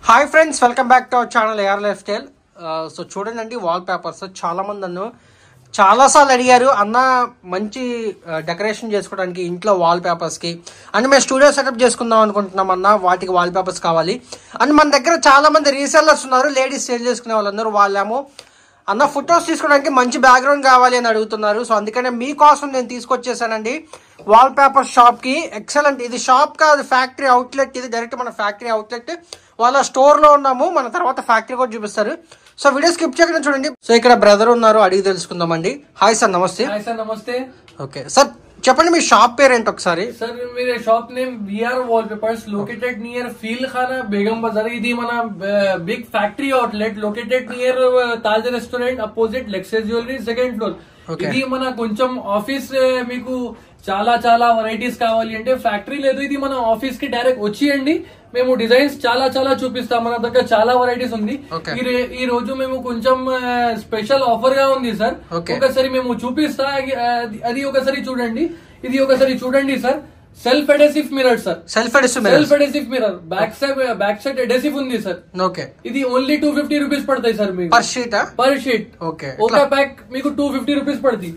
Hi friends welcome back to our channel AR lifestyle so చూడండి wallpapers చాలా మంది నన్ను చాలాసార్లు అడిగారు అన్న మంచి డెకరేషన్ చేసుకోవడానికి ఇంట్లో వాల్ పేపర్స్కి అండ్ మేము స్టూడియో సెటప్ చేసుకుందాం అనుకుంటున్నాం అన్న వాటికి వాల్ పేపర్స్ కావాలి అండ్ మన దగ్గర చాలా మంది రీసెల్లర్స్ ఉన్నారు లేడీస్ సేల్ చేసుకునే వాళ్ళందరూ వాళ్ళేమో అన్న ఫొటోస్ తీసుకోవడానికి మంచి బ్యాక్గ్రౌండ్ కావాలి అని అడుగుతున్నారు సో అందుకనే మీకోసం నేను తీసుకొచ్చేసానండి వాల్ పేపర్ షాప్ కి ఎక్సలెంట్ ఇది షాప్ కాదు ఫ్యాక్టరీ అవుట్లెట్ ఇది డైరెక్ట్ మన ఫ్యాక్టరీ అవుట్లెట్ వాళ్ళ స్టోర్ లో ఉన్నాము మన తర్వాత ఫ్యాక్టరీ కూడా చూపిస్తారు సో వీడియో స్కిప్ చేయకుండా చూడండి సో ఇక్కడ బ్రదర్ ఉన్నారు అడిగి తెలుసుకుందామండి హాయ్ సార్ నమస్తే హాయ్ సార్ నమస్తే ఓకే సార్ చెప్పండి మీ షాప్ పేరు ఏంటి ఒకసారి సార్ मेरे shop name VR wallpapers located near Feel Khana Begum Bazar ఇది మన big factory outlet located near Taj restaurant opposite Lexus jewellery second floor Okay. ఇది మన కొంచెం ఆఫీస్ మీకు చాలా చాలా వెరైటీస్ కావాలి అంటే ఫ్యాక్టరీ లేదు ఇది మన ఆఫీస్ కి డైరెక్ట్ వచ్చేయండి మేము డిజైన్స్ చాలా చాలా చూపిస్తాం మన దగ్గర చాలా వెరైటీస్ ఉంది Okay. ఈ రే- ఈ రోజు మేము కొంచెం స్పెషల్ ఆఫర్ గా ఉంది సార్ Okay. ఒకసారి మేము చూపిస్తా అది- అది ఒకసారి చూడండి ఇది ఒకసారి చూడండి sir self adhesive mirror sir self self adhesive adhesive mirror back side back side adhesive ఉంది సార్ ఓకే ఇది ఓన్లీ టూ ఫిఫ్టీ రూపీస్ పడతాయి సార్ మీకు పర్ షీటా పర్ షీట్ ఓకే ఒక ప్యాక్ మీకు టూ ఫిఫ్టీ రూపీస్ పడుతుంది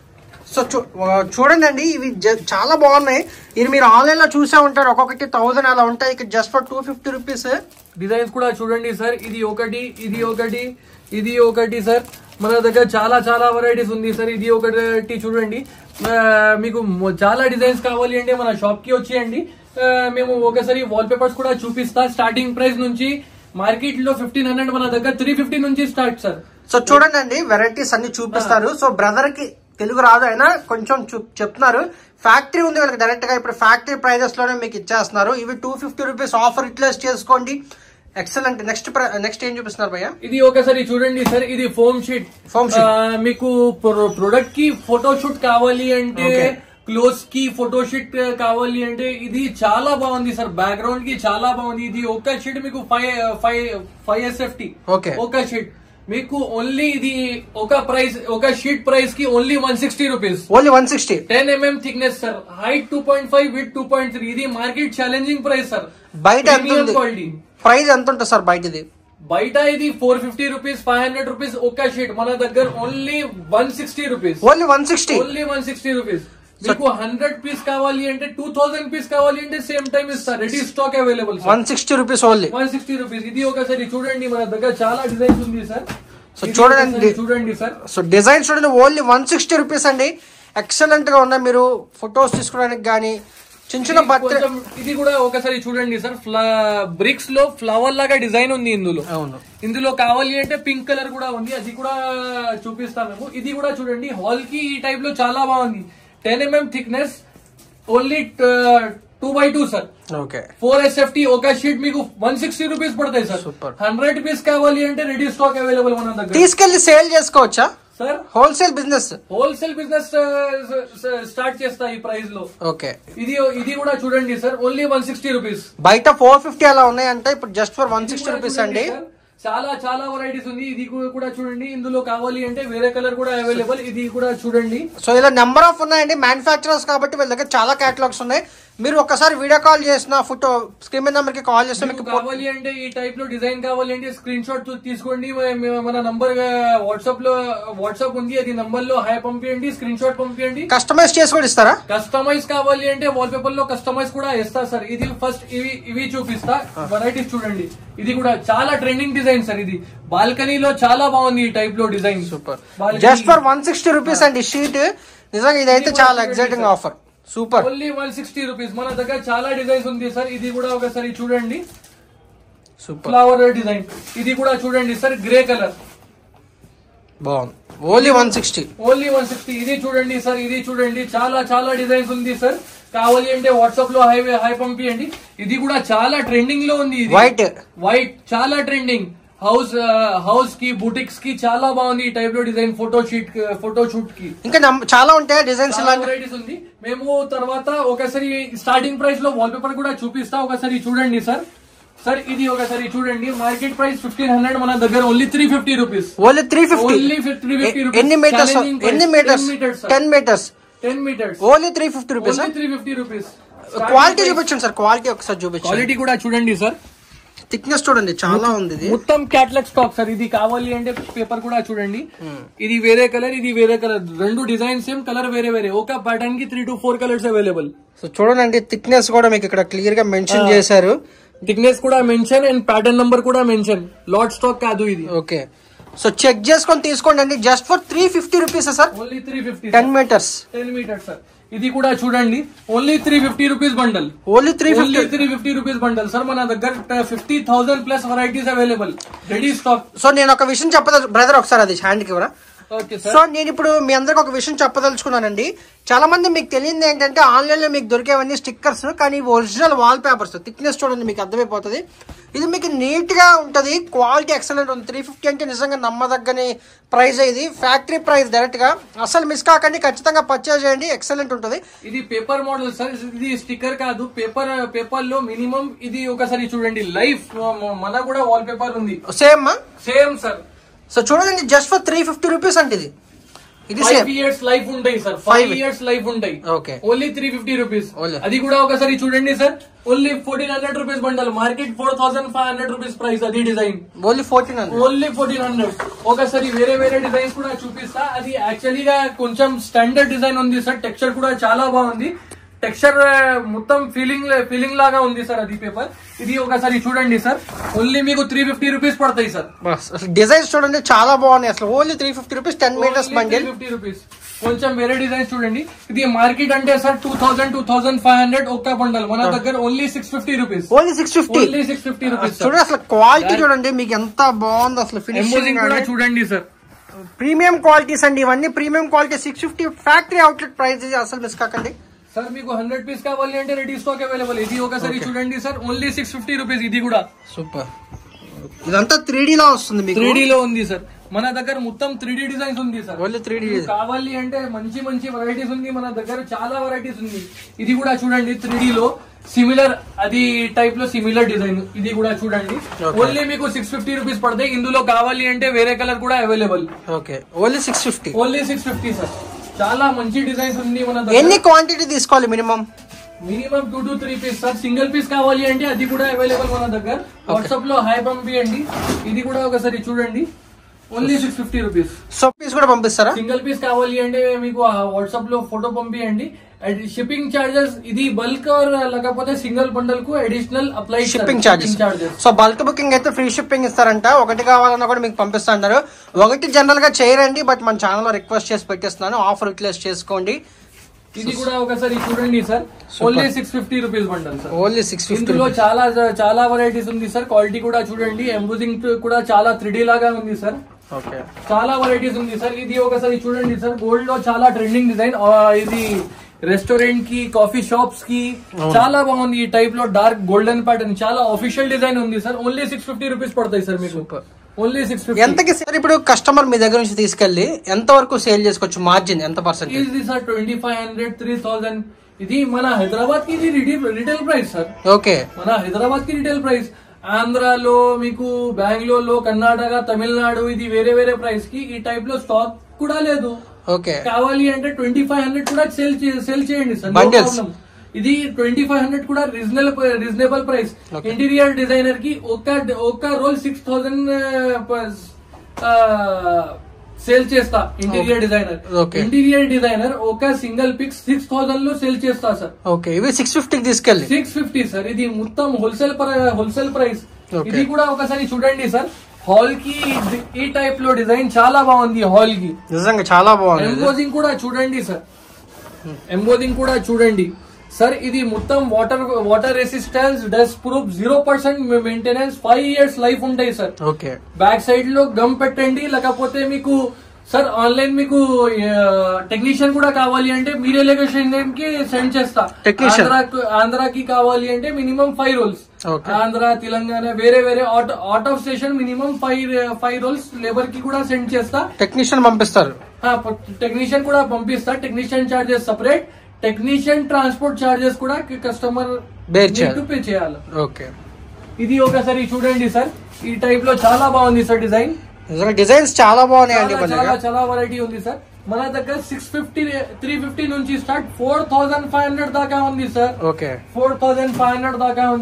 సో చూ- ఆ, చూడండి అండి ఇవి జ- చాలా బాగున్నాయి ఇది మీరు ఆన్లైన్ లో చూసే ఉంటారు ఒక్కొక్కటి థౌసండ్ అలా ఉంటాయి ఇక్కడ just for two fifty rupees designs కూడా చూడండి సార్ ఇది ఒకటి ఇది ఒకటి ఇది ఒకటి సార్ మన దగ్గర చాలా చాలా వెరైటీస్ ఉంది సార్ ఇది ఒకటి చూడండి ఆ, మీకు మొ- చాలా డిజైన్స్ కావాలి అంటే మన షాప్ కి వచ్చేయండి ఆ, మేము ఒకసారి వాల్ పేపర్స్ కూడా చూపిస్తా స్టార్టింగ్ ప్రైస్ నుంచి మార్కెట్ లో ఫిఫ్టీన్ హండ్రెడ్ మన దగ్గర త్రీ ఫిఫ్టీ నుంచి స్టార్ట్ సార్ సో చూడండి అండి వెరైటీస్ అన్ని చూపిస్తారు సో బ్రదర్ కి తెలుగు రాదు అయినా కొంచెం చూ- చెప్తున్నారు ఫ్యాక్టరీ ఉంది వాళ్ళకి డైరెక్ట్ గా ఇప్పుడు ఫ్యాక్టరీ ప్రైజెస్ లోనే మీకు ఇచ్చేస్తున్నారు ఇవి two fifty rupees offer utilize చేసుకోండి ఎక్సలెంట్ నెక్స్ట్ నెక్స్ట్ ఏం చూపిస్తున్నారు భయ్య ఇది ఒకసారి చూడండి సార్ ఇది ఫోమ్ షీట్ Foam sheet. ఆ, మీకు ప్రొడక్ట్ కి ఫోటో షూట్ కావాలి అంటే Okay. క్లోజ్ కి ఫోటో షీట్ కావాలి అంటే ఇది చాలా బాగుంది సార్ బ్యాక్గ్రౌండ్ కి చాలా బాగుంది ఇది ఒక షీట్ మీకు five five five SFT Okay. ఒక షీట్ మీకు ఓన్లీ ఇది ఒక ప్రైస్ ఒక షీట్ ప్రైస్ కి only one sixty rupees only one sixty ten MM thickness sir height two point five with two point three ఇది మార్కెట్ ఛాలెంజింగ్ ప్రైస్ సార్ బయట ఎంత ఉంది క్వాలిటీ ప్రైస్ ఎంత ఉంటుంది సార్ బయట ఇది బయట ఇది four fifty rupees five hundred rupees ఒక్క షీట్ మన దగ్గర only one sixty rupees only one sixty only one sixty rupees మీకు హండ్రెడ్ పీస్ కావాలి అంటే టూ థౌసండ్ పీస్ కావాలి అంటే సేమ్ టైం ఇస్తారు ready stock available one sixty rupees only one sixty rupees ఇది ఒకసారి చూడండి మన దగ్గర చాలా డిజైన్స్ ఉంది సార్ So, ఇది చూడండి. ఒకసారి చూడండి సార్ సో డిజైన్ చూడండి ఓన్లీ వన్ సిక్స్టీ రూపీస్ అండి ఎక్సలెంట్ గా ఉన్నాయి మీరు ఫొటోస్ తీసుకోవడానికి కానీ చిన్న చిన్న బర్త్డే కొంచెం ఇది కూడా ఒకసారి చూడండి సార్ బ్రిక్స్ లో ఫ్లవర్ లాగా డిజైన్ ఉంది ఇందులో అవును ఇందులో కావాలి అంటే పింక్ కలర్ కూడా ఉంది అది కూడా చూపిస్తాం మేము ఇది కూడా చూడండి హాల్ కి ఈ టైప్ లో చాలా బాగుంది ten MM thickness only two by two sir okay four SFT ఒక షీట్ మీకు వన్ సిక్స్టీ రూపీస్ పడతాయి సార్ Super. హండ్రెడ్ పీస్ కావాలి అంటే రెడీ స్టాక్ అవైలబుల్ మన దగ్గర తీసుకెళ్లి సేల్ చేసుకోవచ్చా sir wholesale business wholesale business start చేస్తా ఈ ప్రైస్ లో ఓకే ఇది ఇది కూడా చూడండి sir only one sixty rupees బయట ఫోర్ ఫిఫ్టీ అలా ఉన్నాయంటే ఇప్పుడు just for one sixty rupees అండి చాలా చాలా వెరైటీస్ ఉంది ఇది కూడా కూడా చూడండి ఇందులో కావాలి అంటే వేరే కలర్ కూడా అవైలబుల్ ఇది కూడా చూడండి సో ఇలా నెంబర్ ఆఫ్ ఉన్నాయండి మ్యానుఫ్యాక్చరర్స్ కాబట్టి వీళ్ళ దగ్గర చాలా క్యాటలాగ్స్ ఉన్నాయి మీరు ఒక్కసారి వీడియో కాల్ చేసిన ఫోటో స్క్రీన్ నెంబర్ కి కాల్ చేస్తే మీకు మీకు కావాలి అంటే ఈ టైప్ లో డిజైన్ కావాలి అంటే స్క్రీన్ షాట్ తీసుకోండి మ- మ- మన నంబర్ వాట్సాప్ లో వాట్సాప్ ఉంది అది నంబర్ లో హై పంపించండి స్క్రీన్ షాట్ పంపించండి కస్టమైజ్ చేసి కూడా ఇస్తారా కస్టమైజ్ కావాలి అంటే వాల్ పేపర్ లో కస్టమైజ్ కూడా ఇస్తా సార్ ఇది ఫస్ట్ ఇవి ఇవి చూపిస్తా వెరైటీస్ చూడండి ఇది కూడా చాలా ట్రెండింగ్ డిజైన్ సార్ ఇది బాల్కనీలో చాలా బాగుంది ఈ టైప్ లో design super just for one sixty rupees అండి షీట్ నిజంగా ఇదైతే చాలా exciting offer super only one sixty rupees మన దగ్గర చాలా డిజైన్స్ ఉంది సార్ ఇది కూడా ఒకసారి చూడండి సూపర్ ఫ్లవర్ డిజైన్ ఇది కూడా చూడండి సార్ గ్రే కలర్ బాగుంది only one sixty only one sixty ఇది చూడండి సార్ ఇది చూడండి చాలా చాలా డిజైన్స్ ఉంది సార్ కావాలి అంటే వాట్సాప్ లో హై హై పంపించండి ఇది కూడా చాలా ట్రెండింగ్ లో ఉంది ఇది వైట్ వైట్ చాలా ట్రెండింగ్ హౌస్ హౌస్ కి బుటిక్స్ కి చాలా బాగుంది ఈ టైప్ లో design photo sheet photo shoot కి ఇంకా నమ్- చాలా ఉంటాయి డిజైన్స్ చాలా ఇలాంటి వెరైటీస్ ఉంది మేము తర్వాత ఒకసారి స్టార్టింగ్ ప్రైస్ లో వాల్ పేపర్ కూడా చూపిస్తా ఒకసారి చూడండి సార్ సార్ ఇది ఒకసారి చూడండి మార్కెట్ ప్రైస్ ఫిఫ్టీన్ హండ్రెడ్ మన దగ్గర only three fifty rupees only three fifty only three fifty rupees ఎన్ని మీటర్స్ ఎన్ని metres ten metres ten metres only three fifty rupees only three fifty rupees quality చూపించండి sir quality ఒకసారి చూపించండి quality కూడా చూడండి sir thickness చూడండి చాలా ఉంది ఇది మొత్తం క్యాట్లాగ్ స్టాక్ సార్ ఇది కావాలి అంటే పేపర్ కూడా చూడండి ఇది వేరే కలర్ ఇది వేరే కలర్ రెండు డిజైన్ సేమ్ కలర్ వేరే వేరే ఒక ప్యాటర్న్ కి three to four colours available so చూడండి థిక్నెస్ కూడా మీకు ఇక్కడ క్లియర్ గా మెన్షన్ చేశారు థిక్నెస్ కూడా మెన్షన్ అండ్ ప్యాటర్న్ నంబర్ కూడా మెన్షన్ లాట్ స్టాక్ కాదు ఇది ఓకే సో చెక్ చేసుకొని తీసుకోండి అండి just for three fifty rupees sir only three fifty ten metres ten metres sir ఇది కూడా చూడండి only three fifty rupees bundle only three only three fifty rupees bundle sir మన దగ్గర fifty thousand plus varieties available ready stock so నేను ఒక విషయం చెప్పదలు brother ఒకసారి అది హ్యాండ్కి ఇవ్వరా ఓకే సో నేను ఇప్పుడు మీ అందరికి ఒక విషయం చెప్పదలుచుకున్నానండి చాలా మంది మీకు తెలియదు ఏంటంటే ఆన్లైన్ లో మీకు దొరికేవన్నీ స్టిక్కర్స్ కానీ ఇవి ఒరిజినల్ వాల్ పేపర్స్ థిక్నెస్ చూడండి మీకు అర్థమైపోతుంది ఇది మీకు నీట్ గా ఉంటది క్వాలిటీ ఎక్సలెంట్ ఉంది త్రీ ఫిఫ్టీ అంటే నిజంగా నమ్మదగ్గని ప్రైస్ ఇది ఫ్యాక్టరీ ప్రైస్ డైరెక్ట్ గా అసలు మిస్ కాకండి ఖచ్చితంగా పర్చేజ్ చేయండి ఎక్సలెంట్ ఉంటుంది ఇది పేపర్ మోడల్ సార్ ఇది స్టిక్కర్ కాదు పేపర్ పేపర్ లో మినిమం ఇది ఒకసారి చూడండి లైఫ్ మన కూడా వాల్ పేపర్ ఉంది సేమ్ సేమ్ సార్ సో చూడండి just for three fifty rupees అంటే ఇది ఇది ఫైవ్ సేమ్ ఇయర్స్ లైఫ్ ఉంటాయి సార్ ఫైవ్ ఇయర్స్ లైఫ్ ఉంటాయి okay only three fifty rupees Only. అది కూడా ఒకసారి చూడండి sir only fourteen hundred rupees bundle market four thousand five hundred rupees price అది design only fourteen hundred only fourteen hundred ఒకసారి వేరే వేరే డిజైన్స్ కూడా చూపిస్తా అది యాక్చువల్లీ గా కొంచెం స్టాండర్డ్ డిజైన్ ఉంది సార్ టెక్స్చర్ కూడా చాలా బాగుంది టెక్స్చర్ మొత్తం ఫీలింగ్ ఫీలింగ్ లాగా ఉంది సార్ అది పేపర్ ఇది ఒకసారి చూడండి సార్ ఓన్లీ మీకు త్రీ ఫిఫ్టీ రూపీస్ పడతాయి సార్ డిజైన్స్ చూడండి చాలా బాగున్నాయి అసలు only three fifty rupees ten metres bundle fifty rupees కొంచెం వేరే డిజైన్స్ చూడండి ఇది మార్కెట్ అంటే sir two thousand two thousand five hundred ఒక్క బండల్ మన దగ్గర only six fifty rupees only six fifty only six fifty rupees చూడండి అసలు క్వాలిటీ చూడండి మీకు ఎంత బాగుంది అసలు ఎంబోజింగ్ ఫినిషింగ్ కూడా చూడండి సార్ ప్రీమియం క్వాలిటీస్ అండి ఇవన్నీ premium quality six fifty factory outlet price ఇది అసలు మిస్ కాకండి సార్ మీకు హండ్రెడ్ పీస్ కావాలి అంటే రెడీ స్టాక్ అవైలబుల్ ఇది ఒకసారి చూడండి sir only six fifty rupees ఇది కూడా సూపర్ ఇదంతా త్రీ లో వస్తుంది మీకు త్రీ లో ఉంది సార్ మన దగ్గర మొత్తం త్రీ డిజైన్స్ ఉంది సార్ ఓన్లీ త్రీ డి మీకు కావాలి అంటే మంచి మంచి వెరైటీస్ ఉంది మన దగ్గర చాలా వెరైటీస్ ఉంది ఇది కూడా చూడండి త్రీ లో సిమిలర్ అది టైప్ లో సిమిలర్ డిజైన్ ఇది కూడా చూడండి Okay. ఓన్లీ మీకు సిక్స్ ఫిఫ్టీ రూపీస్ పడతాయి ఇందులో కావాలి అంటే వేరే కలర్ కూడా available okay only six fifty only six fifty sir చాలా మంచి డిజైన్స్ ఉంది మన దగ్గర ఎన్ని క్వాంటిటీ తీసుకోవాలి minimum minimum two to three piece sir single piece కావాలి అంటే అది కూడా అవైలబుల్ మన దగ్గర వాట్సాప్ లో హై పంపియండి ఇది కూడా ఒకసారి చూడండి only six fifty rupees so piece కూడా పంపిస్తారా సింగిల్ పీస్ కావాలి అంటే మీకు వాట్సాప్ లో ఫోటో పంపియండి షిప్పింగ్ చార్జెస్ ఇది బల్క్ లేకపోతే సింగిల్ బండల్ కు additional apply shipping charges so bulk booking అయితే ఫ్రీ షిప్పింగ్ ఇస్తారంట ఒకటి కావాలన్నా కూడా మీకు పంపిస్తుంటారు ఒకటి జనరల్ గా చేయరండి బట్ మన ఛానల్ లో రిక్వెస్ట్ చేసి పెట్టేస్తున్నాను ఆఫర్ యూటిలైజ్ చేసుకోండి ఇది కూడా ఒకసారి చూడండి sir only six fifty rupees bundle sir only six fifty ఇందులో చాలా చాలా వెరైటీస్ ఉంది సార్ క్వాలిటీ కూడా చూడండి ఎంబోజింగ్ కూడా చాలా త్రీ లాగా ఉంది సార్ ఓకే చాలా వెరైటీస్ ఉంది సార్ ఇది ఒకసారి చూడండి సార్ గోల్డ్ లో చాలా ట్రెండింగ్ డిజైన్ ఇది రెస్టారెంట్ కి కాఫీ షాప్స్ కి చాలా బాగుంది ఈ టైప్ లో డార్క్ గోల్డెన్ ప్యాటర్న్ చాలా ఆఫీషియల్ డిజైన్ ఉంది sir only six fifty rupees పడతాయి సార్ మీకు Super. ఓన్లీ సిక్స్ ఫిఫ్టీ ఎంతకి సార్ ఇప్పుడు కస్టమర్ మీ దగ్గర నుంచి తీసుకెళ్లి ఎంత వరకు సేల్ చేసుకోవచ్చు మార్జిన్ ఎంత పర్సెంటేజ్ ఇది sir twenty five hundred three thousand ఇది మన హైదరాబాద్ కి ఇది రిటైల్ ప్రైస్ సార్ ఓకే మన హైదరాబాద్ కి రిటైల్ ప్రైస్ ఆంధ్రాలో మీకు బెంగళూరు లో కర్ణాటక తమిళనాడు ఇది వేరే వేరే ప్రైస్ కి ఈ టైప్ లో స్టాక్ కూడా లేదు ఓకే కావాలి అంటే ట్వంటీ ఫైవ్ హండ్రెడ్ కూడా సేల్ సేల్ చేయండి సార్ Bundles. ఇది ట్వంటీ ఫైవ్ హండ్రెడ్ కూడా reasonable reasonable price interior designer కి ఒక ఒక రోల్ సిక్స్ థౌసండ్ సేల్ చేస్తా interior designer Okay. Interior designer ఒక సింగిల్ పిక్ సిక్స్ థౌసండ్ లో సేల్ చేస్తా సార్ ఓకే ఇవి సిక్స్ ఫిఫ్టీకి తీసుకెళ్ళి సిక్స్ ఫిఫ్టీ సార్ ఇది మొత్తం హోల్సేల్ హోల్సేల్ ప్రైస్ Okay. ఇది కూడా ఒకసారి చూడండి సార్ హాల్ కి ఈ టైప్ లో డిజైన్ చాలా బాగుంది హాల్ కి నిజంగా చాలా బాగుంది ఇది. ఎంబోజింగ్ కూడా చూడండి సార్ ఎంబోజింగ్ కూడా చూడండి సార్ ఇది మొత్తం water water resistance dust proof zero percent maintenance five years life ఉంటాయి సార్ ఓకే బ్యాక్ సైడ్ లో గమ్ పెట్టండి లేకపోతే మీకు సార్ ఆన్లైన్ మీకు టెక్నీషియన్ కూడా కావాలి అంటే మీరే లొకేషన్ కి సెండ్ చేస్తా Technician. ఆంధ్రాకు- ఆంధ్రాకి కావాలి అంటే minimum five rolls Okay. Andhra Telangana వేరే వేరే out of station minimum five five rolls labour కి కూడా సెండ్ చేస్తా టెక్నీషియన్ పంపిస్తారు టెక్నీషియన్ కూడా పంపిస్తా technician charges separate technician transport charges కూడా కస్టమర్ Bear చేయాలి. పే చేయాలి ఓకే ఇది ఒకసారి చూడండి సార్ ఈ టైప్ లో చాలా బాగుంది సార్ డిజైన్ నిజంగా డిజైన్స్ చాలా బాగున్నాయండి చాలా కొద్దిగా చాలా చాలా వెరైటీ ఉంది సార్ మన దగ్గర సిక్స్ ఫిఫ్టీ త్రీ ఫిఫ్టీ నుంచి start four thousand five hundred దాకా ఉంది sir okay four thousand five hundred దాకా ఉంది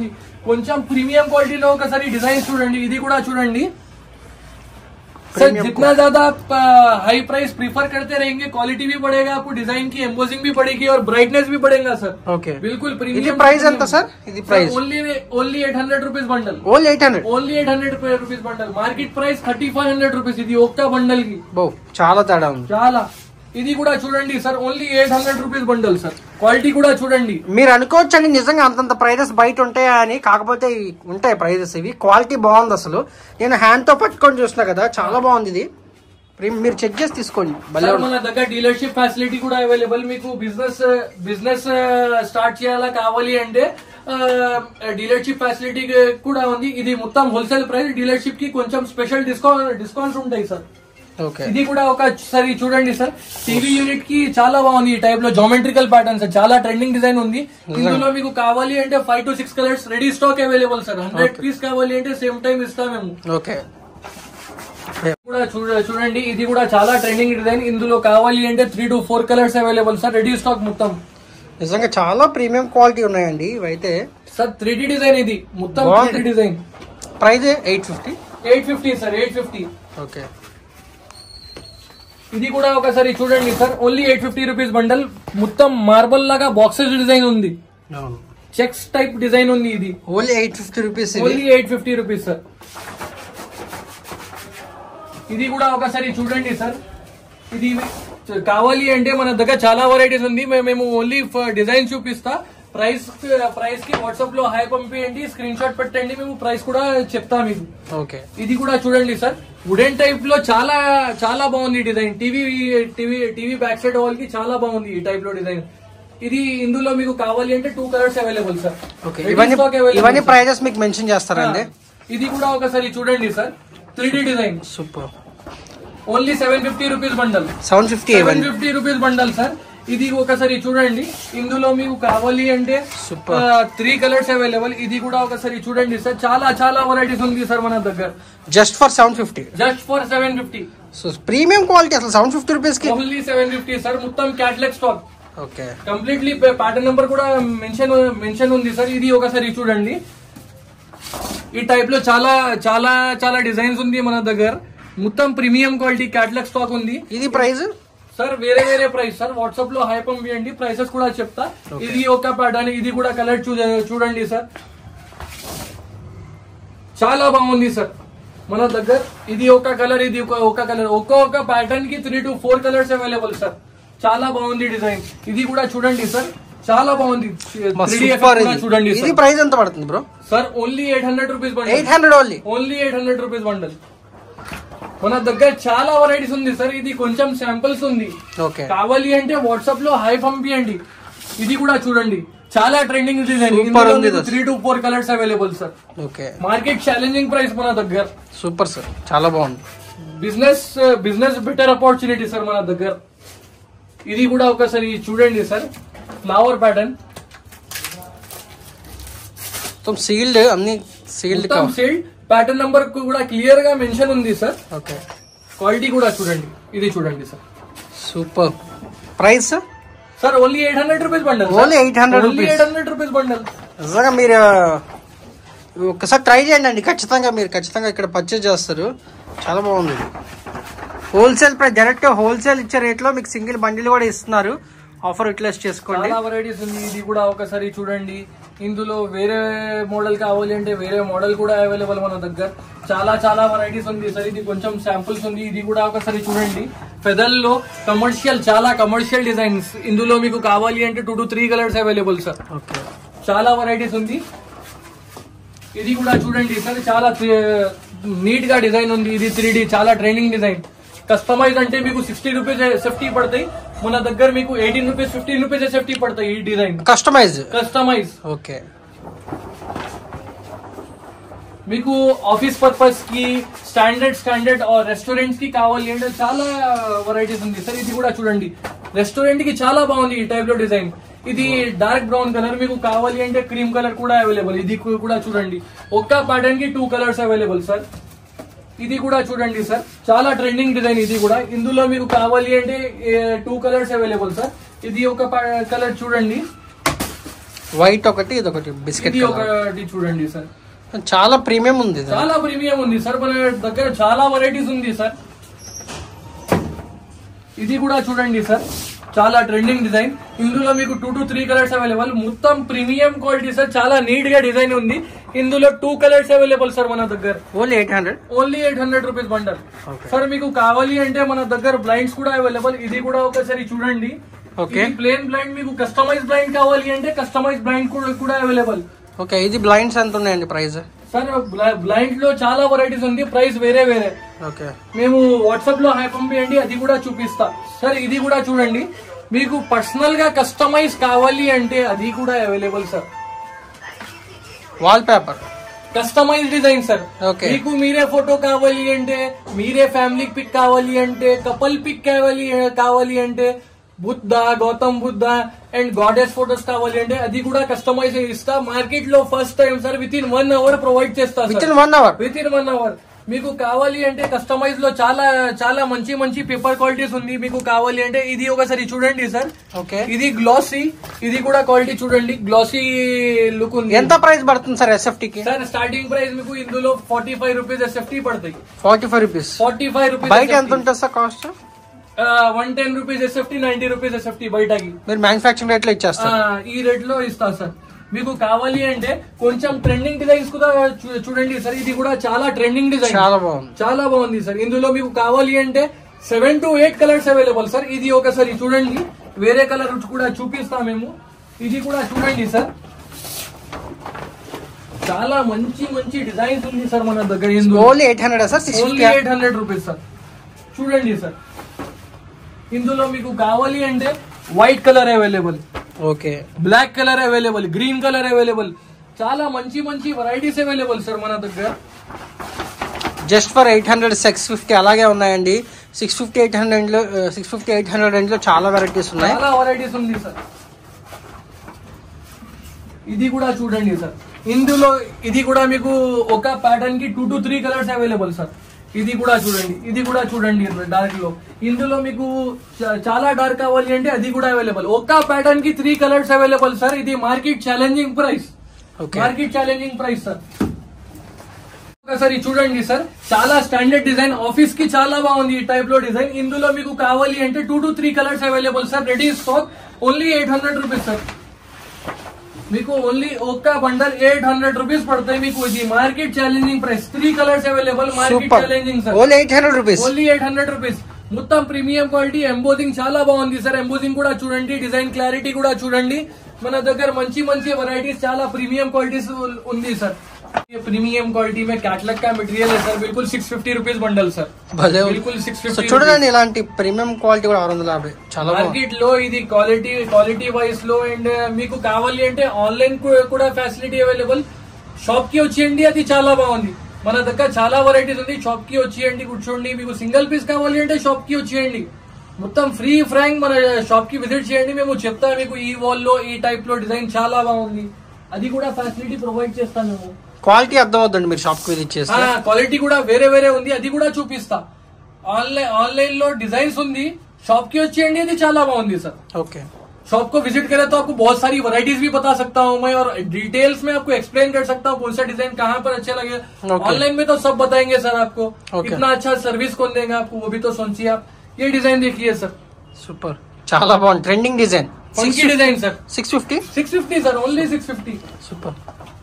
కొంచెం ప్రీమియం క్వాలిటీలో ఒకసారి డిజైన్ చూడండి ఇది కూడా చూడండి सर Premium जितना ज्यादा आप हाई प्राइस प्रीफर करते रहेंगे क्वालिटी भी बढ़ेगा आपको डिजाइन की एम्बोजिंग भी बढ़ेगी और ब्राइटनेस भी बढ़ेगा सर ఓకే बिल्कुल ఇది प्रीमियम ప్రైస్ ఎంత సార్ ఇది price only only eight hundred rupees bundle only eight hundred only eight hundred rupees bundle market price thirty five hundred rupees ఇది ఒక్క బండల్ కి బో చాలా తేడా ఉంది చాలా ఇది కూడా చూడండి sir only eight hundred rupees bundle sir quality కూడా చూడండి మీరు అనుకోవచ్చు అండి నిజంగా అంతంత ప్రైజెస్ బయట ఉంటాయా అని కాకపోతే ఇవి ఉంటాయి ప్రైజెస్ ఇవి క్వాలిటీ బాగుంది అసలు నేను హ్యాండ్ తో పట్టుకొని చూస్తున్నా కదా చాలా బాగుంది ఇది ప్రీ- మీరు చెక్ చేసి తీసుకోండి భలే సార్ ఉంది. మన దగ్గర డీలర్షిప్ ఫెసిలిటీ కూడా అవైలబుల్ మీకు బిజినెస్ బిజినెస్ స్టార్ట్ చేయాలా కావాలి అంటే డీలర్షిప్ ఫెసిలిటీ కూడా ఉంది ఇది మొత్తం హోల్సేల్ ప్రైస్ డీలర్షిప్ కి కొంచెం స్పెషల్ డిస్కౌంట్ డిస్కౌంట్స్ ఉంటాయి సార్ ఓకే ఇది కూడా ఒకసారి చూడండి సార్ టీవీ యూనిట్ కి చాలా బాగుంది ఈ టైప్ లో జామెట్రికల్ ప్యాటర్న్ సార్ చాలా ట్రెండింగ్ డిజైన్ ఉంది ఇందులో మీకు కావాలి అంటే five to six colours ready stock available sir hundred piece కావాలి అంటే సేమ్ టైం ఇస్తాం మేము ఓకే కూడా చూడ చూడండి ఇది కూడా చాలా ట్రెండింగ్ డిజైన్ ఇందులో కావాలి అంటే three to four colours available sir ready stock మొత్తం నిజంగా చాలా ప్రీమియం క్వాలిటీ ఉన్నాయండి ఇవైతే సార్ త్రీ డిజైన్ ఇది మొత్తం బాగుంది. Three design price eight fifty eight fifty sir eight fifty okay ఇది కూడా ఒకసారి చూడండి sir only eight fifty rupees bundle మొత్తం మార్బల్ లాగా బాక్సెస్ డిజైన్ ఉంది అవును చెక్స్ టైప్ డిజైన్ ఉంది ఇది ఓన్లీ ఎయిట్ ఫిఫ్టీ రూపీస్ ఇవి only eight fifty rupees sir ఇది కూడా ఒకసారి చూడండి సార్ ఇది కావాలి అంటే మన దగ్గర చాలా వెరైటీస్ ఉంది మే- మేము ఓన్లీ డిజైన్ చూపిస్తా ప్రైస్ ప్రైస్ కి వాట్సాప్ లో హై పంపియండి స్క్రీన్ షాట్ పెట్టండి మేము ప్రైస్ కూడా చెప్తా మీకు ఓకే ఇది కూడా చూడండి సార్ వుడెన్ టైప్ లో చాలా చాలా బాగుంది design TV TV TV back side wall కి చాలా బాగుంది ఈ టైప్ లో డిజైన్ ఇది ఇందులో మీకు కావాలి అంటే two colours available sir okay Ready ఇవన్నీ stock available, ఇవన్నీ sir. ప్రైజెస్ మీకు మెన్షన్ చేస్తారండి ఇది కూడా ఒకసారి చూడండి sir three design super only seven fifty rupees bundle seven fifty seven ఇవన్నీ ఫిఫ్టీ రూపీస్ బండల్ సార్ ఇది ఒకసారి చూడండి ఇందులో మీకు కావాలి అంటే Super. త్రీ కలర్స్ అవైలబుల్ ఇది కూడా ఒకసారి చూడండి సార్ చాలా చాలా వెరైటీస్ ఉంది సార్ మన దగ్గర just for seven fifty just for seven fifty so premium quality అసలు సెవెన్ ఫిఫ్టీ రూపీస్ కి ఓన్లీ సెవెన్ ఫిఫ్టీ సార్ మొత్తం catalogue stock okay completely pattern number కూడా మెన్షన్ మెన్షన్ ఉంది సార్ ఇది ఒకసారి చూడండి ఈ టైప్ లో చాలా చాలా చాలా డిజైన్స్ ఉంది మన దగ్గర మొత్తం ప్రీమియం క్వాలిటీ క్యాట్లాగ్ స్టాక్ ఉంది ఇది ప్రైస్ సార్ వేరే వేరే ప్రైస్ సార్ వాట్సాప్ లో హై పంపియండి ప్రైసెస్ కూడా చెప్తా ఇది ఒక ప్యాటర్న్ ఇది కూడా కలర్ చూడండి సార్ చాలా బాగుంది సార్ మన దగ్గర ఇది ఒక కలర్ ఇది ఒక ఒక కలర్ ఒక్కొక్క ప్యాటర్న్ కి three to four colours available sir చాలా బాగుంది డిజైన్ ఇది కూడా చూడండి సార్ చాలా బాగుంది 3D effect సూపర్ కూడా చూడండి ఇది సార్. ప్రైస్ ఎంత పడుతుంది bro sir only eight hundred rupees eight hundred only only eight hundred rupees bundle మన దగ్గర చాలా వెరైటీస్ ఉంది సార్ ఇది కొంచెం శాంపిల్స్ ఉంది ఓకే కావాలి అంటే వాట్సాప్ లో హై పంపియండి ఇది కూడా చూడండి చాలా ట్రెండింగ్ డిజైన్ Super ఉంది ఇది. Three to four colours available sir okay market challenging price మన దగ్గర సూపర్ సార్ చాలా బాగుంది business business better opportunity sir మన దగ్గర ఇది కూడా ఒకసారి చూడండి సార్ ఫ్లవర్ ప్యాటర్న్ మొత్తం సీల్డ్ అన్ని సీల్డ్ మొత్తం సేల్ ప్యాటర్న్ నంబర్ కూడా క్లియర్ గా మెన్షన్ ఉంది సార్ ఓకే క్వాలిటీ కూడా చూడండి ఇది చూడండి sir super price sir only eight hundred rupees bundle Only 800 only rupees. Eight hundred rupees bundle నిజంగా మీరు ఒకసారి ట్రై చేయండి అండి ఖచ్చితంగా మీరు ఖచ్చితంగా ఇక్కడ పర్చేజ్ చేస్తారు చాలా బాగుంది ఇది హోల్సేల్ ప్రైస్ డైరెక్ట్ హోల్సేల్ ఇచ్చే రేట్లో మీకు సింగిల్ బండిల్ కూడా ఇస్తున్నారు ఆఫర్ యూటిలైజ్ చేసుకోండి చాలా వెరైటీస్ ఉంది ఇది కూడా ఒకసారి చూడండి ఇందులో వేరే మోడల్ కావాలి అంటే వేరే మోడల్ కూడా అవైలబుల్ మన దగ్గర చాలా చాలా వెరైటీస్ ఉంది సార్ ఇది కొంచెం శాంపుల్స్ ఉంది ఇది కూడా ఒకసారి చూడండి ఫెదల్లో కమర్షియల్ చాలా కమర్షియల్ డిజైన్స్ ఇందులో మీకు కావాలి అంటే two to three colours available sir okay చాలా వెరైటీస్ ఉంది ఇది కూడా చూడండి సార్ చాలా నీట్ గా డిజైన్ ఉంది ఇది త్రీ చాలా ట్రైనింగ్ డిజైన్ కస్టమైజ్ అంటే మీకు సిక్స్టీ రూపీస్ సేఫ్టీ పడతాయి మన దగ్గర మీకు eighteen rupees fifteen rupees safety పడతాయి ఈ డిజైన్ కస్టమైజ్ కస్టమైజ్ ఓకే మీకు ఆఫీస్ పర్పస్ కి స్టాండర్డ్ స్టాండర్డ్ రెస్టారెంట్స్ కి కావాలి అంటే చాలా వెరైటీస్ ఉంది సార్ ఇది కూడా చూడండి రెస్టారెంట్ కి చాలా బాగుంది ఈ టైప్ లో డిజైన్ ఇది డార్క్ బ్రౌన్ కలర్ మీకు కావాలి అంటే క్రీమ్ కలర్ కూడా అవైలబుల్ ఇది కు- కూడా చూడండి ఒక్క ప్యాటర్న్ కి టూ కలర్స్ అవైలబుల్ సార్ ఇది కూడా చూడండి సార్ చాలా ట్రెండింగ్ డిజైన్ ఇది కూడా ఇందులో మీకు కావాలి అంటే టూ కలర్స్ అవైలబుల్ సార్ ఇది ఒక కలర్ చూడండి వైట్ ఒకటి ఇది ఒకటి బిస్కెట్ ఇది కలర్ ఒకటి చూడండి సార్ చాలా ప్రీమియం ఉంది ఇది. చాలా ప్రీమియం ఉంది సార్ మన దగ్గర చాలా వెరైటీస్ ఉంది సార్ ఇది కూడా చూడండి సార్ చాలా ట్రెండింగ్ డిజైన్ ఇందులో మీకు two to three colours available మొత్తం ప్రీమియం క్వాలిటీ సార్ చాలా నీట్ గా డిజైన్ ఉంది ఇందులో టూ కలర్స్ అవైలబుల్ సార్ మన దగ్గర only eight hundred only eight hundred rupees bundle Okay. Sir మీకు కావాలి అంటే మన దగ్గర బ్లైండ్స్ కూడా అవైలబుల్ ఇది కూడా ఒకసారి చూడండి Okay. ప్లేన్ బ్లైండ్ మీకు కస్టమైజ్ బ్లైండ్ కావాలి అంటే కస్టమైజ్ బ్లైండ్ కూడా అవైలబుల్ ఓకే ఇది బ్లైండ్స్ ఎంత ఉన్నాయండి ప్రైస్ సార్ బ్లైండ్ లో చాలా వెరైటీస్ ఉంది ప్రైస్ వేరే వేరే ఓకే మేము వాట్సాప్ లో హై పంపియండి అది కూడా చూపిస్తా సార్ ఇది కూడా చూడండి మీకు పర్సనల్ గా కస్టమైజ్ కావాలి అంటే అది కూడా available sir wallpaper customise design sir Okay. మీకు మీరే ఫోటో కావాలి అంటే మీరే ఫ్యామిలీ పిక్ కావాలి అంటే కపుల్ పిక్ కావాలి కావాలి అంటే Buddha Gautam Buddha and goddess photos కావాలి అంటే అది కూడా కస్టమైజ్ ఇస్తా మార్కెట్ లో first time sir within one hour provide చేస్తా with sir in one hour within one hour మీకు కావాలి అంటే కస్టమైజ్ లో చాలా చాలా మంచి మంచి పేపర్ క్వాలిటీస్ ఉంది మీకు కావాలి అంటే ఇది ఒకసారి చూడండి సార్ ఓకే ఇది గ్లాసీ ఇది కూడా క్వాలిటీ చూడండి గ్లాసీ లుక్ ఉంది ఎంత ప్రైస్ పడుతుంది సార్ ఎస్ఎఫ్టీ కి సార్ స్టార్టింగ్ ప్రైస్ మీకు ఇందులో ఫార్టీ ఫైవ్ రూపీస్ ఎస్ఎఫ్టీ పడతాయి forty five rupees forty five rupees బయట ఎంత ఉంటుంది sir cost one ten rupees SFT ninety rupees SFT బయటకి మీరు మ్యానుఫాక్చరింగ్ రేట్ లో ఆ, ఇచ్చేస్తారు ఈ రేట్ లో ఇస్తా సార్ మీకు కావాలి అంటే కొంచెం ట్రెండింగ్ డిజైన్స్ కూడా చూ- చూడండి సార్ ఇది కూడా చాలా ట్రెండింగ్ డిజైన్ చాలా బాగుంది చాలా బాగుంది సార్ ఇందులో మీకు కావాలి అంటే seven to eight colours available sir ఇది ఒకసారి చూడండి వేరే కలర్ కూడా చూపిస్తాం మేము ఇది కూడా చూడండి సార్ చాలా మంచి మంచి డిజైన్స్ ఉంది సార్ మన దగ్గర ఇందులో only eight hundred sir six only eight hundred rupees sir చూడండి సార్ ఇందులో మీకు కావాలి అంటే white colour available okay black colour available green colour available చాలా మంచి మంచి వెరైటీస్ అవైలబుల్ సార్ మన దగ్గర just for eight hundred six fifty అలాగే ఉన్నాయండి సిక్స్ ఫిఫ్టీ ఎయిట్ హండ్రెడ్ లో six fifty eight hundred range లో చాలా వెరైటీస్ ఉన్నాయి చాలా వెరైటీస్ ఉంది సార్ ఇది కూడా చూడండి సార్ ఇందులో ఇది కూడా మీకు ఒక ప్యాటర్న్ కి two to three colours available sir ఇది కూడా చూడండి ఇది కూడా చూడండి డార్క్ లో ఇందులో మీకు చ- చాలా డార్క్ కావాలి అంటే అది కూడా అవైలబుల్ ఒక ప్యాటర్న్ కి త్రీ కలర్స్ అవైలబుల్ సార్ ఇది market challenging price okay market challenging price sir ఒకసారి చూడండి సార్ చాలా స్టాండర్డ్ డిజైన్ ఆఫీస్ కి చాలా బాగుంది ఈ టైప్ లో డిజైన్ ఇందులో మీకు కావాలి అంటే two to three colours available sir ready stock only eight hundred rupees sir మీకు ఓన్లీ ఒక్క బండల్ ఎయిట్ హండ్రెడ్ రూపీస్ పడతాయి మీకు ఇది market challenging price three colours available market super challenging sir only eight hundred rupees only eight hundred rupees మొత్తం premium quality embossing చాలా బాగుంది sir embossing కూడా చూడండి డిజైన్ క్లారిటీ కూడా చూడండి మన దగ్గర మంచి మంచి వెరైటీస్ చాలా ప్रीमियम क्वालिटीज ఉంది సార్ ये प्रीमियम क्वालिटी में कैटलॉग का मटेरियल है सर बिल्कुल six fifty rupees bundle sir భలే ఉంది. బిల్కుల్ సిక్స్ సో ఫిఫ్టీ చూడండి ఇలాంటి ప్రీమియం క్వాలిటీ కూడా ఆరు వందల యాభై చాలా బాగుంది మార్కెట్ లో ఇది క్వాలిటీ క్వాలిటీ వైస్ లో అండ్ మీకు కావాలి అంటే ఆన్లైన్ కూడా ఫెసిలిటీ అవైలబుల్ షాప్ కి వచ్చేయండి అది చాలా బాగుంది మన దగ్గర చాలా వెరైటీస్ ఉంది షాప్ కి వచ్చేయండి కూర్చోండి మీకు సింగిల్ పీస్ కావాలి అంటే షాప్ కి వచ్చేయండి మొత్తం ఫ్రీ ఫ్రాంక్ మన షాప్ కి విజిట్ చేయండి మేము చెప్తా మీకు ఈ వాల్ లో ఈ టైప్ లో డిజైన్ చాలా బాగుంది అది కూడా ఫెసిలిటీ ప్రొవైడ్ చేస్తాం మేము క్వాలిటీ అర్థం అవుతుంది మీరు షాప్ కి విజిట్ చేస్తే క్వాలిటీ కూడా వేరే వేరే ఉంది అది కూడా చూపిస్తా ఆన్లైన్ ఆన్లైన్ లో డిజైన్స్ ఉంది షాప్ కి వచ్చేయండి అది చాలా బాగుంది సార్ ఓకే शॉप को विजिट करें तो आपको बहुत सारी वैरायटीज भी बता सकता हूँ मैं और डिटेल्स में आपको एक्सप्लेन कर सकता हूँ कौन सा डिजाइन कहाँ पर अच्छे लगे Okay. ऑनलाइन में तो सब बताएंगे सर आपको Okay. इतना अच्छा सर्विस कौन देगा आपको वो भी तो सोचिए आप ये डिजाइन देखिए सर సూపర్ చాలా బాగుంది trending design funky design sir six fifty six fifty sir only six fifty super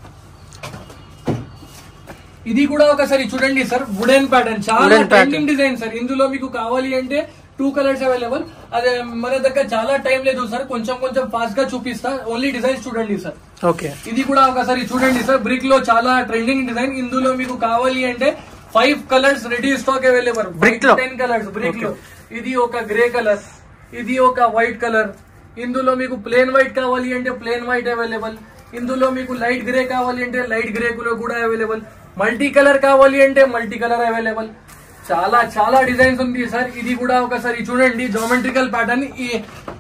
ఇది కూడా ఒకసారి చూడండి సార్ వుడెన్ ప్యాటర్న్ చాలా Wooden pattern. Trending design sir ఇందులో మీకు కావాలి అంటే టూ కలర్స్ అవైలబుల్ అదే మన దగ్గర చాలా టైం లేదు సార్ కొంచెం కొంచెం ఫాస్ట్ గా చూపిస్తా ఓన్లీ డిజైన్స్ చూడండి సార్ ఓకే ఇది కూడా ఒకసారి చూడండి సార్ బ్రిక్ లో చాలా ట్రెండింగ్ డిజైన్ ఇందులో మీకు కావాలి అంటే five colours ready stock available Brick లో? టెన్ కలర్స్ బ్రిక్ లో ఇది ఒక గ్రే కలర్ ఇది ఒక వైట్ కలర్ ఇందులో మీకు ప్లేన్ వైట్ కావాలి అంటే ప్లేన్ వైట్ అవైలబుల్ ఇందులో మీకు లైట్ గ్రే కావాలి అంటే లైట్ గ్రే కూడా అవైలబుల్ మల్టీ కలర్ కావాలి అంటే మల్టీ కలర్ అవైలబుల్ చాలా చాలా డిజైన్స్ ఉంది సార్ ఇది కూడా ఒకసారి చూడండి జోమెట్రికల్ ప్యాటర్న్ ఈ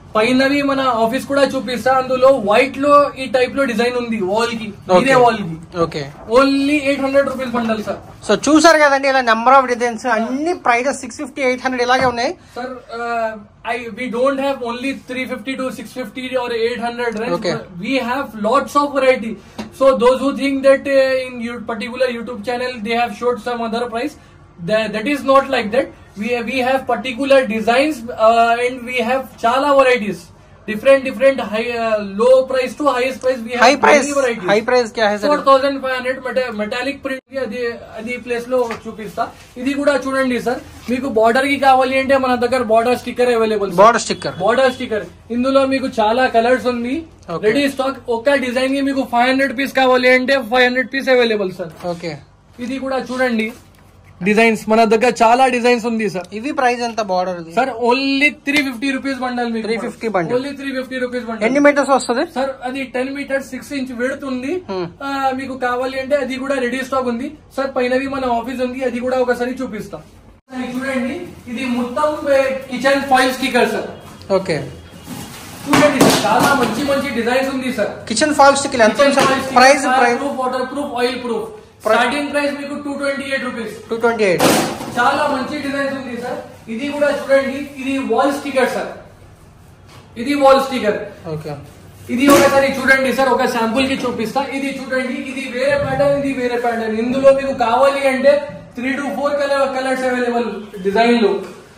పైనవి మన ఆఫీస్ కూడా చూపిస్తా అందులో వైట్ లో ఈ టైప్ లో డిజైన్ ఉంది వాల్ కి ఇదే వాల్ కి okay only eight hundred rupees bundle sir so చూసారు కదండి ఇలా నెంబర్ ఆఫ్ డిజైన్స్ అన్ని prices six fifty eight hundred ఇలాగే ఉన్నాయి Sir, uh, I we don't have only 350 to 650 or 800 range. Okay. We have lots of variety. So those who think that uh, in your particular YouTube channel they have showed some other price, that, that is not like that. We we have particular designs uh, and we have chala varieties. Different different high uh, low price to highest price. We have high price many varieties. High price క్యా హై four sir thousand five hundred metallic print అది అది place లో చూపిస్తా ఇది కూడా చూడండి sir మీకు బార్డర్ కి కావాలి అంటే మన దగ్గర border sticker available border sticker border sticker ఇందులో మీకు చాలా కలర్స్ ఉంది Okay. రెడీ స్టాక్ ఒక్క డిజైన్ కి మీకు ఫైవ్ హండ్రెడ్ పీస్ కావాలి అంటే five hundred piece available sir okay ఇది కూడా చూడండి డిజైన్స్ మన దగ్గర చాలా డిజైన్స్ ఉంది సార్ ఇవి ప్రైస్ ఎంత బార్డర్ ఇది sir only three fifty rupees bundle మీకు 350 bundle. Only three fifty rupees bundle ఎన్ని మీటర్స్ వస్తుంది సార్ అది టెన్ మీటర్స్ సిక్స్ ఇంచ్ వెడుతుంది Hmm. మీకు కావాలి అంటే అది కూడా రెడీ స్టాక్ ఉంది సార్ పైనవి మన ఆఫీస్ ఉంది అది కూడా ఒకసారి చూపిస్తాం సార్, ఇది చూడండి ఇది మొత్తం kitchen foil sticker sir okay చూడండి సార్ చాలా మంచి మంచి డిజైన్స్ ఉంది సార్ కిచెన్ ఫాల్ స్టిక్ ఎంత ఉంది sir price price proof water proof oil proof starting price మీకు two twenty eight rupees two twenty eight చాలా మంచి డిజైన్స్ ఉంది సార్ ఇది కూడా చూడండి ఇది వాల్ స్టిక్కర్ సార్ ఇది వాల్ స్టిక్కర్ ఓకే ఇది ఒకసారి చూడండి సార్ ఒక శాంపుల్ కి చూపిస్తా ఇది చూడండి ఇది వేరే ప్యాటర్న్ ఇది వేరే ప్యాటర్న్ ఇందులో మీకు కావాలి అంటే three to four colour colours available design లో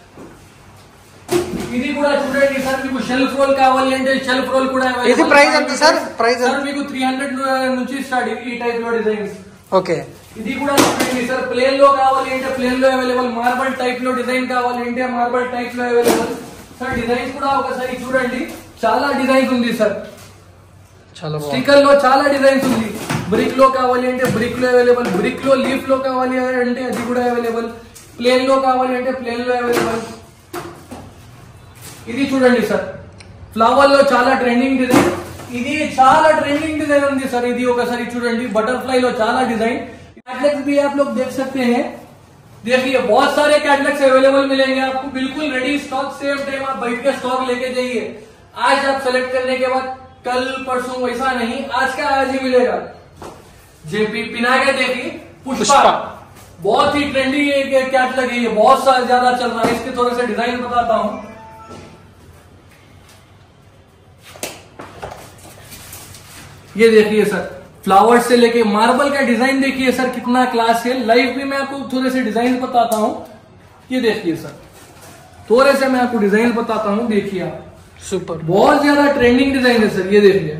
ఇది కూడా చూడండి సార్ మీకు షెల్ఫ్ రోల్ కావాలి అంటే షెల్ఫ్ రోల్ కూడా available. ఇది price ఎంత సార్? price ఎంత? సార్ మీకు త్రీ హండ్రెడ్ నుంచి స్టార్ట్ ఈ టైప్ లో డిజైన్స్ ఓకే ఇది కూడా చూడండి సార్ ప్లేన్ లో కావాలి అంటే ప్లేన్ లో అవైలబుల్ మార్బల్ టైప్ లో డిజైన్ కావాలి అంటే మార్బల్ టైప్ లో అవైలబుల్ సార్ డిజైన్స్ కూడా ఒకసారి చూడండి చాలా డిజైన్స్ ఉంది సార్ చాలా బాగుంది స్టిక్కర్ లో చాలా డిజైన్స్ ఉంది బ్రిక్ లో కావాలి అంటే బ్రిక్ లో అవైలబుల్ బ్రిక్ లో లీఫ్ లో కావాలి అంటే అది కూడా అవైలబుల్ ప్లేన్ లో కావాలి అంటే ప్లేన్ లో అవైలబుల్ ఇది చూడండి సార్ ఫ్లవర్ లో చాలా ట్రెండింగ్ డిజైన్ ఇది చాలా ట్రెंडिंग डिजाइन ఉంది సార్ ఇది ఒకసారి చూడండి बटरफ्लाई లో చాలా डिजाइन कैटलॉग्स भी आप लोग देख सकते हैं देखिए बहुत सारे कैटलॉग्स अवेलेबल मिलेंगे आपको बिल्कुल रेडी स्टॉक सेम टाइम आप बैठ के स्टॉक लेके जाइए आज आप सेलेक्ट करने के बाद कल परसों वैसा नहीं आज का आज ही मिलेगा जेपी पिना के देखिए पुष्पा पुष्पा। बहुत ही ट्रेंडी कैटलॉग है ये बहुत सा ज्यादा चल रहा है इसके थोड़े से डिजाइन बताता हूँ ये देखिए सर फ्लावर्स से लेके मार्बल का डिजाइन देखिए सर कितना क्लास है लाइव में मैं आपको थोड़े से डिजाइन बताता हूँ ये देखिए सर थोड़े से मैं आपको डिजाइन बताता हूँ देखिए आप సూపర్ बहुत ज्यादा ट्रेंडिंग डिजाइन है सर ये देखिए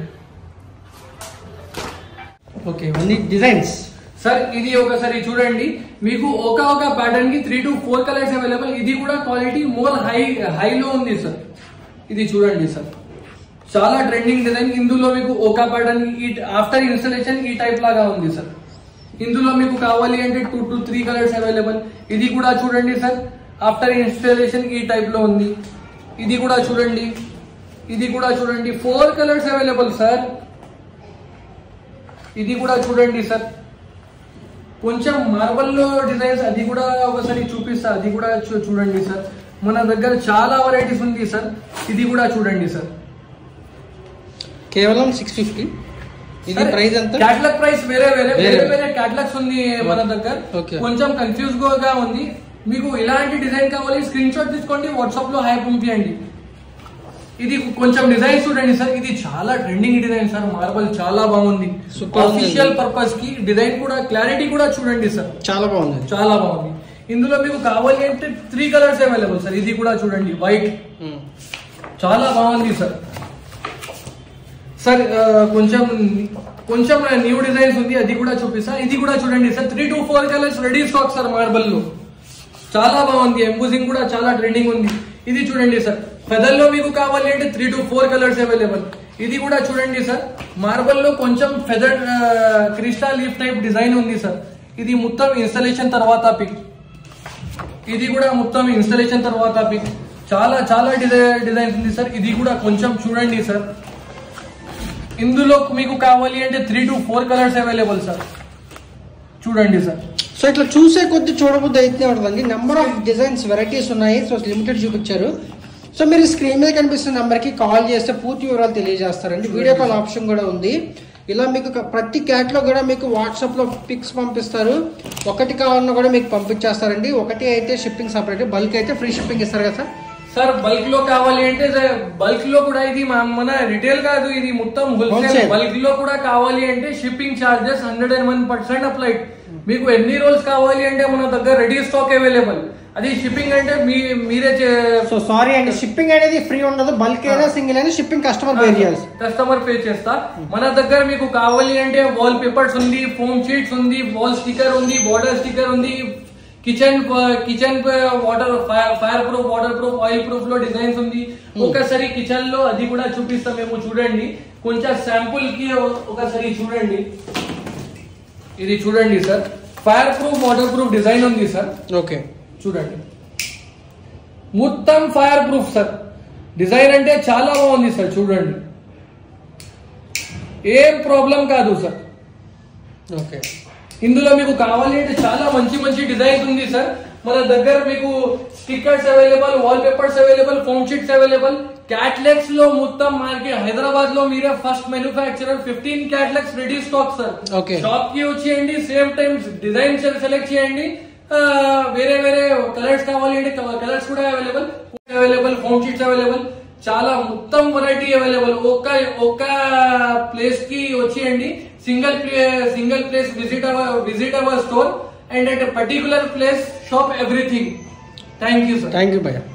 ఓకే ఇవన్నీ డిజైన్స్ సార్ ఇది ఒకసారి చూడండి మీకు ఒక ఒక ప్యాటర్న్ కి three to four colours available ఇది కూడా క్వాలిటీ మోర్ హై హైలో ఉంది సార్ ఇది చూడండి సార్ చాలా ట్రెండింగ్ డిజైన్ ఇందులో మీకు ఒక ప్యాటర్న్ ఈ ఆఫ్టర్ ఇన్స్టలేషన్ ఈ టైప్ లాగా ఉంది సార్ ఇందులో మీకు కావాలి అంటే two to three colours available ఇది కూడా చూడండి సార్ ఆఫ్టర్ ఇన్స్టాలేషన్ ఈ టైప్ లో ఉంది ఇది కూడా చూడండి ఇది కూడా చూడండి ఫోర్ కలర్స్ అవైలబుల్ సార్ ఇది కూడా చూడండి సార్ కొంచెం మార్బల్ లో డిజైన్స్ అది కూడా ఒకసారి చూపిస్తా అది కూడా చూ- చూడండి సార్ మన దగ్గర చాలా వెరైటీస్ ఉంది సార్ ఇది కూడా చూడండి సార్ కేవలం సిక్స్ ఫిఫ్టీ ఇది ప్రైస్ ఎంత క్యాట్లాగ్ ప్రైస్ వేరే వేరే వేరే. వేరే వేరే క్యాట్లాగ్స్ ఉంది మన దగ్గర Okay. కొంచెం కన్ఫ్యూజ్ గా ఉంది మీకు ఎలాంటి డిజైన్ కావాలి స్క్రీన్ షాట్ తీసుకోండి వాట్సాప్ లో హై పంపించండి ఇది కొంచెం డిజైన్ చూడండి సార్ ఇది చాలా ట్రెండింగ్ డిజైన్ సార్ మార్బల్ చాలా బాగుంది Super ఉంది. అఫీషియల్ పర్పస్ కి డిజైన్ కూడా క్లారిటీ కూడా చూడండి సార్ చాలా బాగుంది చాలా బాగుంది ఇందులో మీకు కావాలి అంటే త్రీ కలర్స్ అవైలబుల్ సార్ ఇది కూడా చూడండి వైట్ ఉమ్. చాలా బాగుంది సార్ సార్ ఆ, కొంచెం కొంచెం న్యూ డిజైన్స్ ఉంది అది కూడా చూపిస్తా ఇది కూడా చూడండి sir three to four colours ready stock sir marble లో చాలా బాగుంది ఎంబూజింగ్ కూడా చాలా ట్రెండింగ్ ఉంది ఇది చూడండి సార్ ఫెదర్ లో మీకు కావాలి అంటే three to four colours available ఇది కూడా చూడండి సార్ మార్బల్ లో కొంచెం feather crystal leaf type design ఉంది సార్ ఇది మొత్తం ఇన్స్టలేషన్ తర్వాత పిక్ ఇది కూడా మొత్తం ఇన్స్టలేషన్ తర్వాత పిక్ చాలా చాలా డిజైన్ డిజైన్స్ ఉంది సార్ ఇది కూడా కొంచెం చూడండి సార్ ఇందులో మీకు కావాలి అంటే three to four colours available sir చూడండి సార్ సో ఇట్లా చూసే కొద్ది చూడబుద్ది అయితే ఉంటుందండి నెంబర్ ఆఫ్ డిజైన్స్ వెరైటీస్ ఉన్నాయి సో లిమిటెడ్ చూపించారు సో మీరు స్క్రీన్ మీద కనిపిస్తున్న నెంబర్కి కాల్ చేస్తే పూర్తి వివరాలు తెలియజేస్తారండి వీడియో కాల్ ఆప్షన్ కూడా ఉంది ఇలా మీకు ఒక- ప్రతి క్యాట్లో కూడా మీకు వాట్సాప్లో పిక్స్ పంపిస్తారు ఒకటి కావాలన్నా కూడా మీకు పంపించేస్తారండి ఒకటి అయితే షిప్పింగ్ సపరేట్ బల్క్ అయితే ఫ్రీ షిప్పింగ్ ఇస్తారు కదా సార్ సార్ బల్క్ లో కావాలి అంటే బల్క్ లో కూడా ఇది మా- మన రిటైల్ కాదు ఇది మొత్తం హోల్సేల్ Wholesale. బల్క్ లో కూడా కావాలి అంటే shipping charges hundred and one percent applied మీకు ఎన్ని రోల్స్ కావాలి అంటే మన దగ్గర రెడీ స్టాక్ అవైలబుల్ అది షిప్పింగ్ అంటే మీ మీరే చే- సో సారీ అండి షిప్పింగ్ అనేది ఫ్రీ ఉండదు బల్క్ అయినా సింగిల్ అయినా షిప్పింగ్ కస్టమర్ పే చేయాలి కస్టమర్ పే చేస్తా మన దగ్గర మీకు కావాలి అంటే వాల్ పేపర్స్ ఉంది ఫోమ్ షీట్స్ ఉంది వాల్ స్టిక్కర్ ఉంది బార్డర్ స్టిక్కర్ ఉంది kitchen kitchen water fire proof water proof oil proof లో డిజైన్స్ ఉంది ఒకసారి కిచెన్ లో అది కూడా చూపిస్తాం మేము చూడండి కొంచెం శాంపుల్ కి ఒకసారి చూడండి ఇది చూడండి sir fire proof water proof design ఉంది సార్ ఓకే చూడండి మొత్తం ఫైర్ ప్రూఫ్ సార్ డిజైన్ అంటే చాలా బాగుంది సార్ చూడండి ఏం ప్రాబ్లం కాదు సార్ ఓకే ఇందులో మీకు కావాలి అంటే చాలా మంచి మంచి డిజైన్స్ ఉంది సార్ మన దగ్గర మీకు stickers available wall papers available foam sheets available catalogues లో మొత్తం మార్కెట్ హైదరాబాద్ లో మీరే first manufacturer fifteen catalogues ready stock sir Okay. Shop కి వచ్చేయండి సేమ్ టైం డిజైన్ సెలెక్ట్ చేయండి ఆ, వేరే వేరే కలర్స్ కావాలి అంటే కలర్స్ కూడా available available foam sheets available చాలా మొత్తం వెరైటీ అవైలబుల్ ఒక్క ఒక్క ప్లేస్ కి వచ్చేయండి single single place visit our visit our store and at particular place shop everything thank you sir thank you భయ్యా